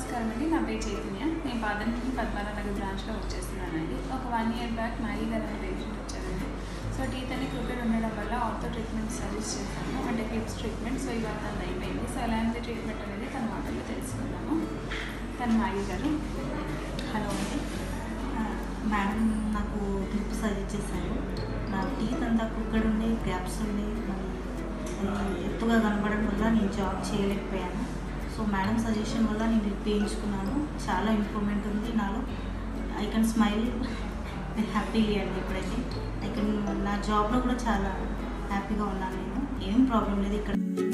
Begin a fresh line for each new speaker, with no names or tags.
నమస్కారం అండి నా పేరు చైతన్య నేను పాదంకి పద్మనాభనగర్ బ్రాంచ్లో వర్క్ చేస్తున్నానండి ఒక వన్ ఇయర్ బ్యాక్ మ్యారీ గారు అనే పేషెంట్ వచ్చారండి సో టీత్ అని క్రికెట్ ఉండడం వల్ల ఆర్థో ట్రీట్మెంట్ సజెస్ట్ చేశాను అంటే క్లిప్స్ ట్రీట్మెంట్ సో ఇవాళ తను అయిపోయింది సో ఎలాంటి ట్రీట్మెంట్ అనేది తన మాటల్లో తెలుసుకుందాము తను మ్యారీ గారు
హలో అండి ఆ, మేడం నాకు క్లిప్ సజెస్ట్ చేశారు నా టీత్ అంతా కుక్కడ్ ఉండే గ్యాప్స్ ఉండే మరి అది ఎత్తుగా కనపడడం వల్ల నేను జాబ్ చేయలేకపోయాను సో మేడం సజెషన్ వల్ల నేను ఇది చేయించుకున్నాను చాలా ఇంప్రూవ్మెంట్ ఉంది నాలో ఐ కెన్ స్మైల్ హ్యాపీలీ అండి ఇప్పుడైతే ఐ కెన్ నా జాబ్లో కూడా చాలా హ్యాపీగా ఉన్నాను నేను ఏం ప్రాబ్లం లేదు ఇక్కడ